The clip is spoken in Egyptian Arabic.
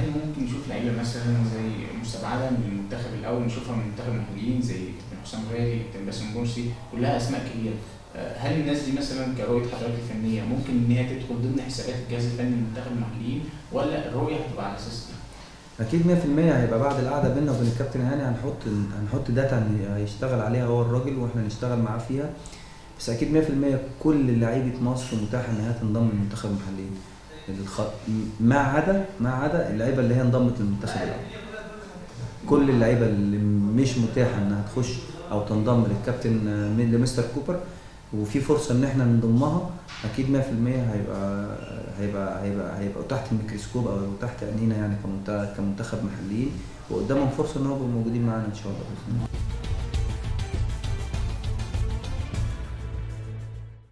هل ممكن نشوف لعيبه مثلا زي مستبعده من المنتخب الاول نشوفها من منتخب المحليين زي كابتن حسام غالي كابتن باسم مرسي كلها اسماء كبيره آه، هل الناس دي مثلا كرؤيه حضرتك الفنيه ممكن ان هي تدخل ضمن حسابات الجهاز الفني للمنتخب المحليين ولا الرؤيه هتبقى على اساس ايه؟ اكيد 100% هيبق بعد القعده بينا وبين الكابتن هاني هنحط هنحط داتا هيشتغل عليها هو الراجل واحنا نشتغل معاه فيها بس اكيد 100% كل لعيبه مصر متاحه ان هي تنضم للمنتخب المحلي الخ... ما عدا ما عدا اللعيبه اللي هي انضمت للمنتخب الاول كل اللعيبه اللي مش متاحه انها تخش او تنضم للكابتن من لمستر كوبر وفي فرصه ان احنا نضمها اكيد 100% هيبقى هيبقى هيبقى هيبقوا تحت الميكروسكوب او تحت عينينا يعني كمنتخب كمنتخب محليين وقدامهم فرصه ان هم يبقوا موجودين معانا ان شاء الله باذن الله